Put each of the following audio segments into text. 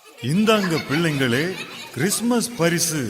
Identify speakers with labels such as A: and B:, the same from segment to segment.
A: இந்தாங்க பிள்ளைங்களே கிறிஸ்மஸ் பரிசு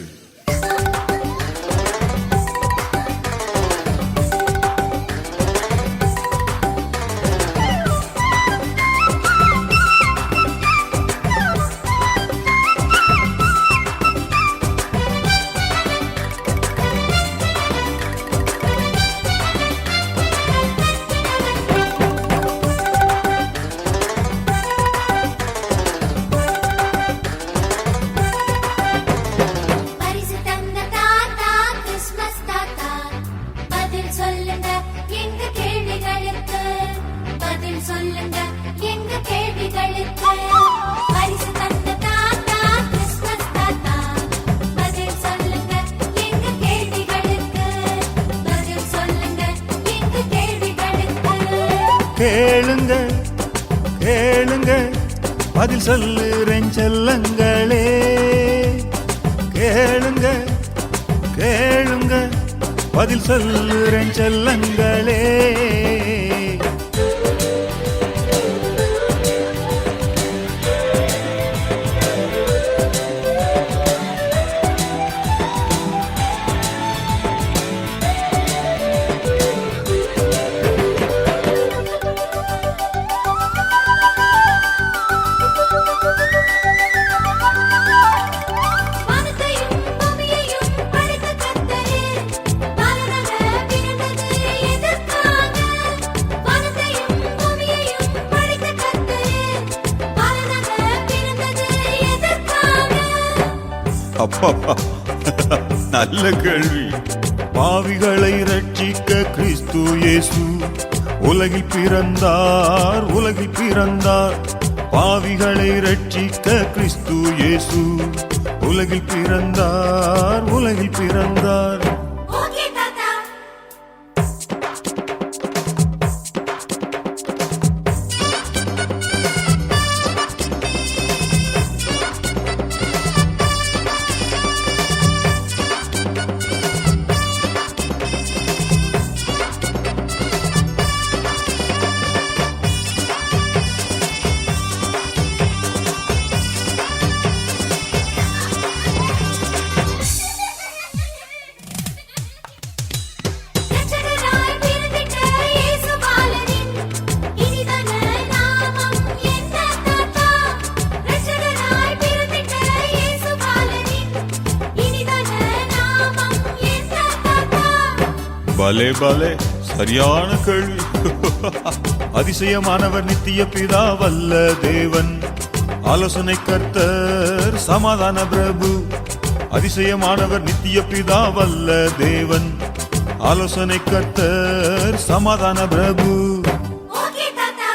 B: பரிசு தந்த தாத்தா கிறிஸ்மஸ் தாத்தா பதில் சொல்லுங்க எங்க கேள்விகளுக்கு பதில் சொல்லுங்க எங்க கேள்விகளுக்கு பரிசு தந்த தாத்தா கிறிஸ்மஸ் தாத்தா பதில் சொல்லுங்க எங்க கேள்விகளுக்கு பதில் சொல்லுங்க எங்க கேள்விகளுக்கு
A: கேளுங்க கேளுங்க பதில் சொல்லுறேன் செல்லங்களே கேளுங்க கேளுங்க பதில் சொல்லுறேன் செல்லங்களே
B: வானத்தையும் பூமியையும் படைத்த கர்த்தரே, வானரக பிறந்தது எதற்காக? வானத்தையும் பூமியையும் படைத்த கர்த்தரே, வானரக பிறந்தது எதற்காக?
A: அப்பப்பா நல்ல கேள்வி பாவிகளை ரட்சிக்க கிறிஸ்து இயேசு உலகில் பிறந்தார் உலகில் பிறந்தார் பாவிகளை ரட்சிக்க கிறிஸ்து இயேசு உலகில் பிறந்தார் உலகில் பிறந்தார்
B: ஓகே தாத்தா ரட்சகராய் பிறந்திட்ட இயேசு பாலனின் இனிதான நாமம் என்ன தாத்தா? ரட்சகராய் பிறந்திட்ட இயேசு பாலனின் இனிதான நாமம் என்ன தாத்தா?
A: பலே பலே சரியான கேள்வி அதிசயமானவர் நித்திய பிதா வல்ல தேவன் ஆலோசனை கர்த்தர் சமாதான பிரபு அதிசயமானவர் நித்திய பிதா வல்ல தேவன் ஆலோசனை கர்த்தர் சமாதான பிரபு
B: ஓகே தாத்தா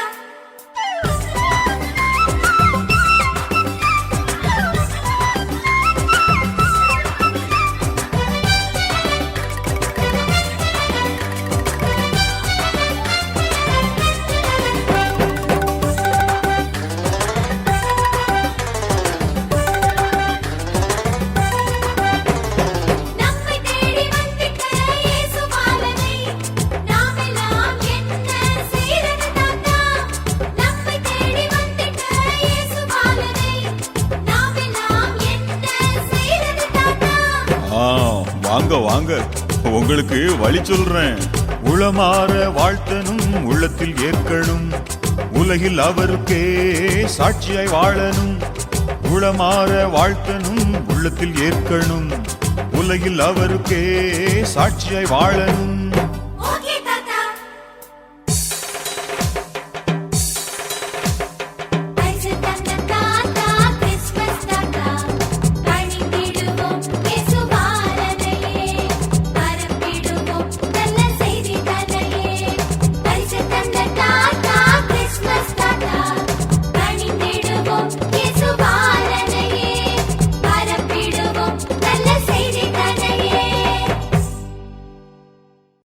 B: நம்மை தேடி வந்திட்ட இயேசு பாலனை நாமெல்லாம் என்ன செய்றது தாத்தா நம்மை தேடி வந்திட்ட இயேசு பாலனை நாமெல்லாம் என்ன செய்றது தாத்தா
A: ஆ வாங்க வாங்க உங்களுக்கு வழி சொல்றேன் உளமாற வாழ்த்தனும் உள்ளத்தில் ஏற்கணும் உலகில் அவருக்கே சாட்சியாய் வாழணும் உளமாற வாழ்த்தனும் உள்ளத்தில் ஏற்கணும் உலகில் அவருக்கே சாட்சியாய் வாழணும்